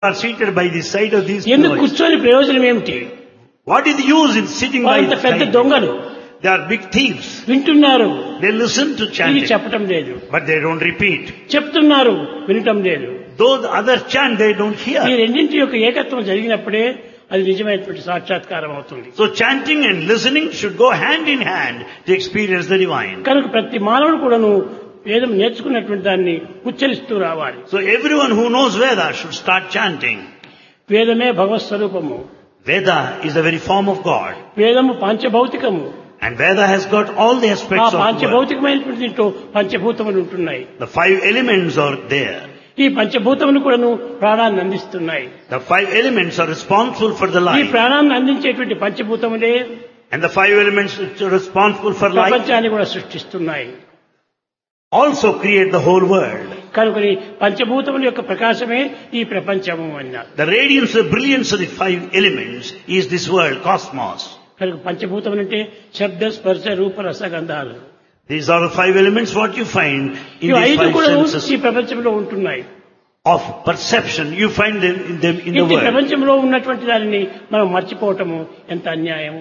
are seated by the side of these ఎందుకు pillars. కూర్చొని ప్రయోజనం ఏమిటి What is the use in sitting by వాళ్ళంత the పెద్ద side? దొంగలు They are big thieves. వింటున్నారు They listen to ఇది chanting, చెప్పటం లేదు but they don't repeat. చెప్తున్నారు వినటం లేదు Though the others chant, they don't ఈ hear. రెండింటి యొక్క ఏకత్వం జరిగినప్పుడే అది నిజమైనటువంటి సాక్షాత్కారం అవుతుంది So chanting and listening should go hand in hand to experience the divine. కనుక ప్రతి మానవుడు కూడాను వేదం నేర్చుకున్నటువంటి దాన్ని ఉచ్చరిస్తూ రావాలి So everyone who knows Veda should start chanting. వేదమే భగవత్ స్వరూపము Veda is the very form of God. వేదము పాంచభౌతికము And Veda has got all the ఆ aspects of the world. పాంచభౌతికమైనటువంటి దీంట్లో పంచభూతములు ఉంటున్నాయి The five elements are there. ఈ పంచభూతములు కూడాను ప్రాణాన్ని అందిస్తున్నాయి The five elements are responsible for the ఈ life. ప్రాణాన్ని అందించేటువంటి పంచభూతములే And the five elements which are responsible for life ప్రపంచాన్ని కూడా సృష్టిస్తున్నాయి also create the whole world. కనుకని పంచభూతముల యొక్క ప్రకాశమే ఈ ప్రపంచము అన్నారు The radiance, the brilliance of the five elements is this world, cosmos. కనుక పంచభూతములు అంటే శబ్ద స్పర్శ రూప రసగంధాలు These are the five elements what you find in ఇవి these ఐదు five కూడా senses ఈ ప్రపంచంలో ఉంటున్నాయి of perception. You find them in them in the ఇంటి world. ప్రపంచంలో ఉన్నటువంటి దానిని మనం మర్చిపోవటము ఎంత అన్యాయం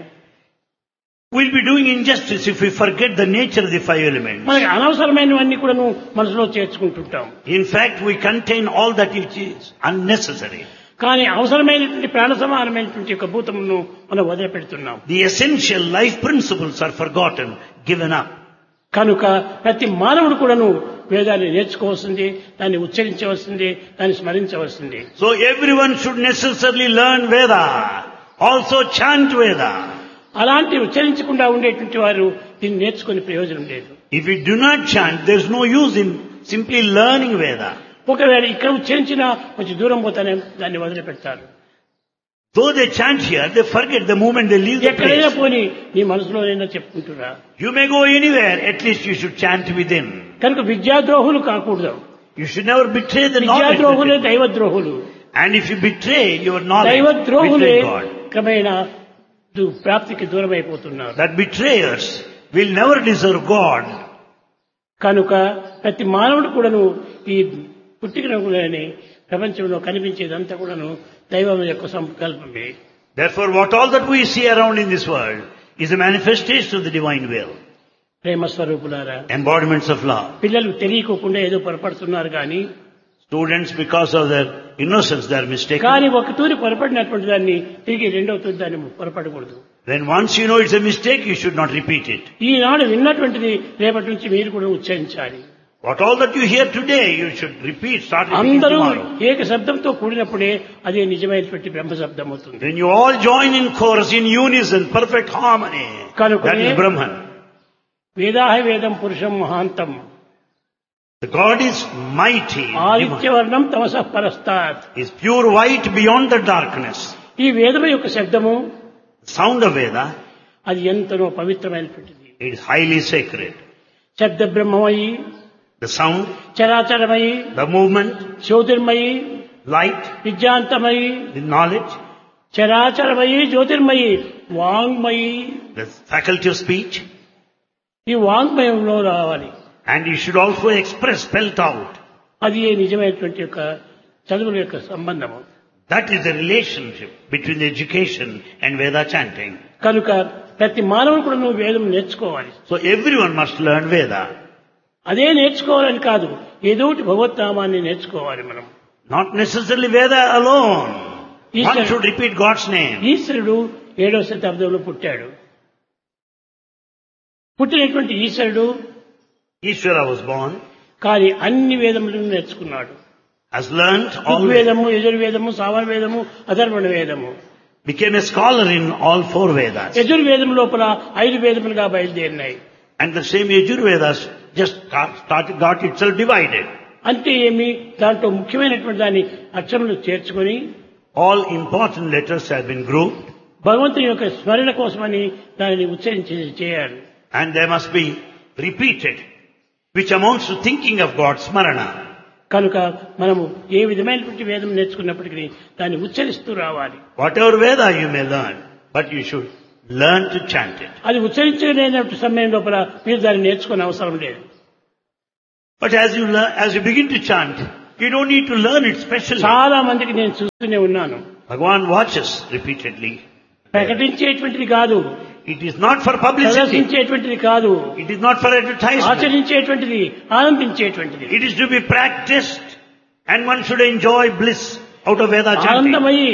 We'll be doing injustice if we forget the nature of the five elements. మనకి అనవసరమైనవన్నీ కూడాను మనసులో చేర్చుకుంటుంటాం In fact, we contain all that which is unnecessary. కానీ అవసరమైనటువంటి ప్రాణ సమానమైనటువంటి యొక్క భూతమును మనం వదిలిపెడుతున్నాం The essential life principles are forgotten, given up. కనుక ప్రతి మానవుడు కూడాను వేదాన్ని నేర్చుకోవాల్సింది దాన్ని ఉచ్చరించవలసింది దాన్ని స్మరించవలసింది So everyone should necessarily learn Veda. Also chant Veda. అలాంటి ఉచ్చరించకుండా ఉండేటువంటి వారు దీన్ని నేర్చుకునే ప్రయోజనం లేదు If we do not chant, there's no use in simply learning Veda. ఒకవేళ ఇక్కడ ఉచ్చరించినా కొంచెం దూరం పోతానే దాన్ని వదిలిపెడతారు Though they chant here, they forget the moment they leave the ఎక్కడైనా place. పోని నీ మనసులోనైనా చెప్పుకుంటురా You may go anywhere, at least you should chant within. కనుక విద్యాద్రోహులు కాకూడదు You should never betray the knowledge. విద్యాద్రోహులే within. దైవద్రోహులు And if you betray your knowledge, దైవద్రోహులే betray God. క్రమేణా దు- ప్రాప్తికి దూరం అయిపోతున్నారు That betrayers will never deserve God. కనుక ప్రతి మానవుడు కూడాను ఈ పుట్టికలోని ప్రపంచంలో కనిపించేదంతా కూడాను దైవం యొక్క సంకల్పమే Therefore, what all that we see around in this world is a manifestation of the divine will, ప్రేమ స్వరూపులారా embodiments of love. పిల్లలు తెలియకోకుండా ఏదో పొరపడుతున్నారు కానీ Students, because of their innocence, they are mistaken. కానీ ఒక తూరి పొరపడినటువంటి దాన్ని తిరిగి రెండవ తూరి దాన్ని పొరపడకూడదు When once you know it's a mistake, you should not repeat it. ఈనాడు విన్నటువంటిది రేపటి నుంచి మీరు కూడా ఉచ్చరించాలి What all that you hear today, you should repeat, start repeating అందరూ tomorrow. ఏక శబ్దంతో కూడినప్పుడే అదే నిజమైనటువంటి బ్రహ్మ శబ్దం అవుతుంది When you all join in chorus, in unison, perfect harmony, that is Brahman. వేదాహ వేదం పురుషం మహాంతం The God is mighty, divine. ఆదిత్యవర్ణం తమస పరస్తాత్ is pure white beyond the darkness. ఈ వేదము యొక్క శబ్దము Sound of Veda, అది ఎంతనో పవిత్రమైనటువంటిది it is highly sacred. శబ్ద బ్రహ్మమయి The sound, చరాచరమయి the movement, Jyotirmayi light, విద్యాంతమయి the knowledge, చరాచరమయి Jyotirmayi వాంగ్మయి the faculty of speech, ఈ వాంగ్మయంలో రావాలి and you should also express, spelt out. అది ఏ నిజమైనటువంటి యొక్క చదువుల యొక్క సంబంధము That is the relationship between the education and Veda chanting. కనుక ప్రతి మానవుడు కూడా నువ్వు వేదం నేర్చుకోవాలి So everyone must learn Veda. అదే నేర్చుకోవాలని కాదు ఏదో ఒకటి భగవత్నామాన్ని నేర్చుకోవాలి మనం Not necessarily Veda alone. One Eastern- should repeat God's name. ఈశ్వరుడు ఏడో శతాబ్దంలో పుట్టాడు పుట్టినటువంటి ఈశ్వరుడు Ishvara was born, కానీ అన్ని వేదములను నేర్చుకున్నాడు has learnt all Veda, ఋగ్వేదము యజుర్వేదము సామవేదము అధర్వణ వేదము became a scholar in all four Vedas. యజుర్వేదం లోపల ఐదు వేదములుగా బయలుదేరినాయి And the same Yajurvedas just got, started, got itself divided. అంటే ఏమి దాంట్లో ముఖ్యమైనటువంటి దాన్ని అక్షరములు చేర్చుకొని All important letters have been grouped భగవంతుని యొక్క స్మరణ కోసమని దానిని ఉచ్చరించి చేయాలి and they must be repeated, which amounts to thinking of God, Smarana. కనుక మనము ఏ విధమైనటువంటి వేదం నేర్చుకున్నప్పటికీ దాన్ని ఉచ్చరిస్తూ రావాలి Whatever Veda you may learn, but you should learn to chant it. అది ఉచ్చరించలేనటువంటి సమయం లోపల మీరు దాన్ని నేర్చుకునే అవసరం లేదు But as you learn, as you begin to chant, You don't need to learn it specially. చాలా మందికి నేను చూస్తూనే ఉన్నాను Bhagavan watches repeatedly. ప్రకటించేటువంటిది కాదు It is not for publicity. ప్రదర్శించేటువంటిది కాదు It is not for advertisement. ఆచరించేటువంటిది ఆనందించేటువంటిది It is to be practiced and one should enjoy bliss out of Veda chanting. ఆనందమయి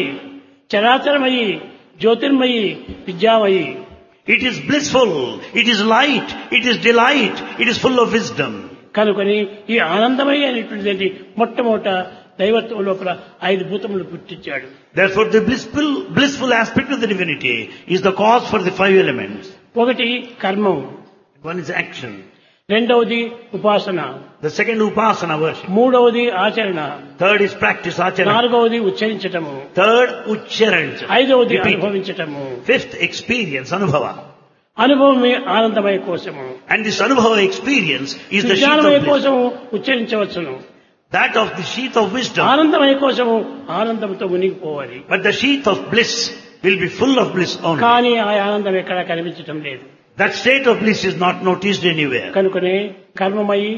చరాచరమయి Jyotirmayi విద్యామయి It is blissful. It is light. It is delight. It is full of wisdom. కనుకొని ఈ ఆనందమయి అనేటువంటిది మొట్టమొదట దైవత్వం లోపల ఐదు భూతములు పుట్టించాడు Therefore the blissful, blissful aspect of the divinity is the cause for the five elements. ఒకటి కర్మం One is action. రెండవది ఉపాసన The second upasana worship. మూడవది ఆచరణ Third is practice acharana. నాలుగవది ఉచ్చరించటము Third ucharanja. ఐదవది Repeat. అనుభవించటము Fifth experience, anubhava. అనుభవమే ఆనందమయ కోసము And this anubhava experience is the sheath విజ్ఞానమయ of bliss. కోసము ఉచ్చరించవచ్చును That of the sheath of wisdom. ఆనందమయ కోసము ఆనందంతో మునిగిపోవాలి But the sheath of bliss will be full of bliss only. కానీ ఆ ఆనందం ఎక్కడా కనిపించటం లేదు That state of bliss is not noticed anywhere. కనుకనే కర్మమయి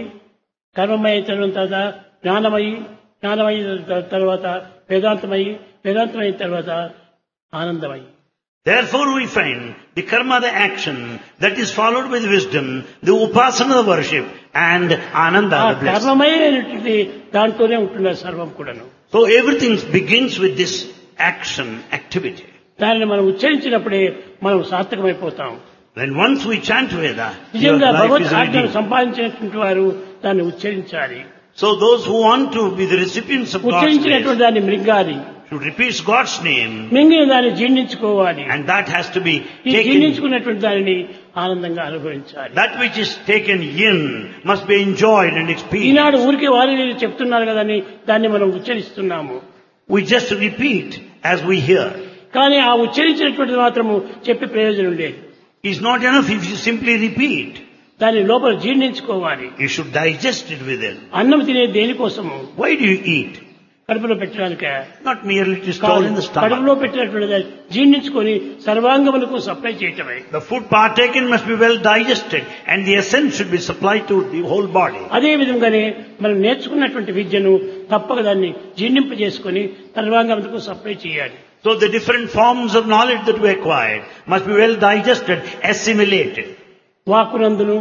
కర్మమయ తర్వాత జ్ఞానమయి జ్ఞానమయి తర్వాత వేదాంతమయి వేదాంతమైన తర్వాత ఆనందమయి Therefore we find the karma, the action, that is followed by the wisdom, the upasana, the worship, and ananda, ఆ the bliss. కర్మమయమైనటువంటి దాంట్లోనే ఉంటున్నారు సర్వం కూడాను So everything begins with this action, activity. దానిని మనం ఉచ్చరించినప్పుడే మనం సార్థకమైపోతాం When once we chant Veda, your నిజంగా life Bhagwat is ఆజ్ఞను redeemed. సంపాదించినటువంటి వారు దాన్ని ఉచ్చరించాలి So those who want to be the recipients of God's grace ఉచ్చరించినటువంటి దాన్ని మృంగాలి should repeat God's name, మింగిన దాన్ని జీర్ణించుకోవాలి and that has to be ఈ taken. జీర్ణించుకున్నటువంటి దానిని ఆనందంగా అనుభవించాలి That which is taken in must be enjoyed and experienced. ఈనాడు ఊరికే వారి వీరు చెప్తున్నారు కదని దాన్ని మనం ఉచ్చరిస్తున్నాము We just repeat as we hear. కానీ ఆ ఉచ్చరించినటువంటిది మాత్రము చెప్పే ప్రయోజనం లేదు It's not enough if you simply repeat. దాని లోపల జీర్ణించుకోవాలి You should digest it within. అన్నం తినే దేనికోసము Why do you eat? కడుపులో పెట్టడానిక Not merely to store in the stomach. కడుపులో పెట్టినటువంటి దాన్ని జీర్ణించుకొని సర్వాంగములకు సప్లై చేయటమే The food partaken must be well digested and the essence should be supplied to the whole body. అదే విధంగానే మనం నేర్చుకున్నటువంటి విద్యను తప్పక దాన్ని జీర్ణింపజేసుకొని సర్వాంగములకు సప్లై చేయాలి So the different forms of knowledge that we acquired must be well digested, assimilated. వాక్కునందును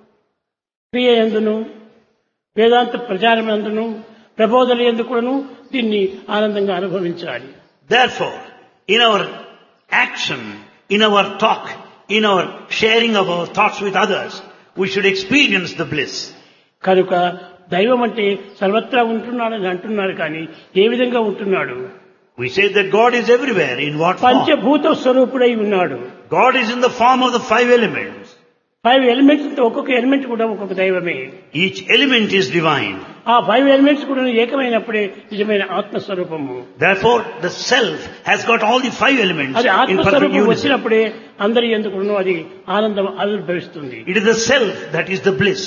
క్రియ ఎందును వేదాంత ప్రచారమందును ప్రబోధన ఎందు కూడాను దీన్ని ఆనందంగా అనుభవించాలి Therefore, in our action, in our talk, in our sharing of our thoughts with others, we should experience the bliss. కనుక దైవం అంటే సర్వత్రా ఉంటున్నాడని అంటున్నారు కానీ ఏ విధంగా ఉంటున్నాడు We say that God is everywhere. In what form? పంచభూత స్వరూపుడై ఉన్నాడు God is in the form of the five elements. Five elements ఒక్కొక్క ఎలిమెంట్ కూడా ఒక్కొక్క దైవమే Each element is divine. ఆ ఫైవ్ ఎలిమెంట్స్ కూడా ఏకమైనప్పుడే నిజమైన ఆత్మస్వరూపము Therefore, the self has got all the five elements అది in perfect ఆత్మస్వరూపం unison. వచ్చినప్పుడే అందరి ఎందుకు అది ఆనందం ఆవిర్భవిస్తుంది It is the self that is the bliss,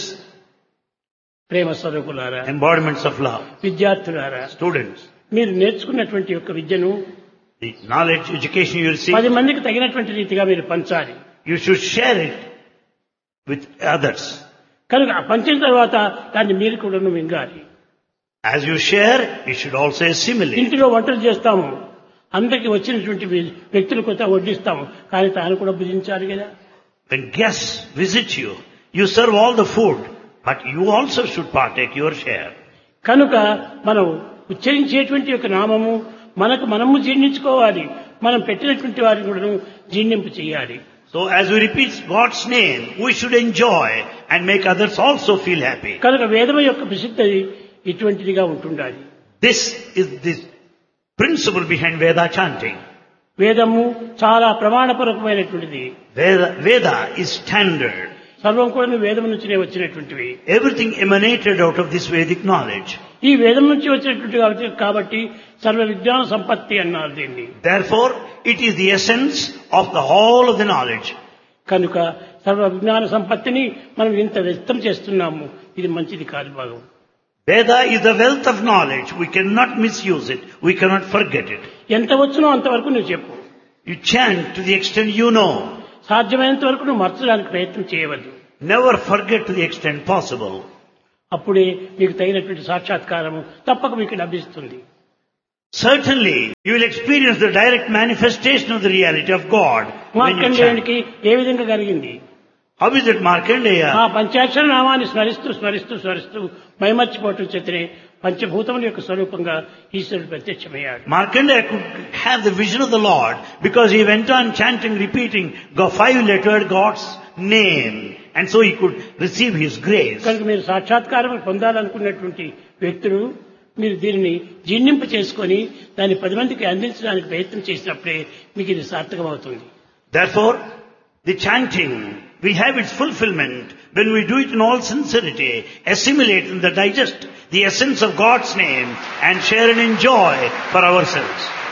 ప్రేమ స్వరూపులారా embodiments of love. విద్యార్థులారా Students, మీరు నేర్చుకున్నటువంటి యొక్క విద్యను the knowledge, education you receive, పది మందికి తగినటువంటి రీతిగా మీరు పంచాలి you should share it with others. కనుక ఆ పంచిన తర్వాత దాన్ని మీరు కూడా మింగాలి As you share, you should also assimilate. ఇంటిలో వంటలు చేస్తాము అందరికి వచ్చినటువంటి వ్య- వ్యక్తుల కొత్త వడ్డిస్తాము కానీ తాను కూడా భుజించాలి కదా When guests visit you, you serve all the food, but you also should partake your share. కనుక మనం ఉచ్చరించేటువంటి యొక్క నామము మనకు మనము జీర్ణించుకోవాలి మనం పెట్టినటువంటి వారిని కూడా జీర్ణింపు చేయాలి So as we repeat God's name, we should enjoy and make others also feel happy. కనుక వేదము యొక్క ప్రసిద్ధి ఇటువంటిదిగా ఉంటుండాలి This is the principle behind Veda chanting. వేదము చాలా ప్రమాణపూర్వకమైనటువంటిది Veda, Veda is standard. సర్వం కూడా వేదం నుంచినే వచ్చినటువంటివి Everything emanated out of this Vedic knowledge. ఈ వేదం నుంచి వచ్చినటువంటి కాబట్టి కాబట్టి సర్వ విజ్ఞాన సంపత్తి అన్నారు దీన్ని Therefore, it is the essence of the whole of the knowledge. కనుక సర్వ విజ్ఞాన సంపత్తిని మనం ఇంత వ్యక్తం చేస్తున్నాము ఇది మంచిది కాదు భాగం Veda is the wealth of knowledge. We cannot misuse it. We cannot forget it. ఎంత వచ్చునో అంతవరకు నువ్వు చెప్పు You chant to the extent you know. సాధ్యమైనంత వరకు నువ్వు మర్చడానికి ప్రయత్నం చేయవద్దు Never forget to the extent possible. అప్పుడే మీకు తగినటువంటి సాక్షాత్కారము తప్పక మీకు లభిస్తుంది Certainly, you will experience the direct manifestation of the reality of God when you chant. మార్కండేయునికి ఏ విధంగా కలిగింది How is it Markandeya? ఆ పంచాక్షర నామాన్ని స్మరిస్తూ స్మరిస్తూ స్మరిస్తూ మైమర్చిపోవటం చేతనే పంచభూతముల యొక్క స్వరూపంగా ఈశ్వరుడు ప్రత్యక్షమయ్యాడు Markandeya could have the vision of the Lord because he went on chanting, repeating the five-lettered God's name. And so he could receive his grace. కనుక మీరు సాక్షాత్కారం పొందాలనుకున్నటువంటి వ్యక్తులు మీరు దీనిని జీర్ణింప చేసుకొని దాన్ని పది మందికి అందించడానికి ప్రయత్నం చేసినప్పుడే మీకు ఇది సార్థకమవుతుంది Therefore, the chanting will have its fulfillment when we do it in all sincerity, assimilate and digest the essence of God's name and share and enjoy for ourselves.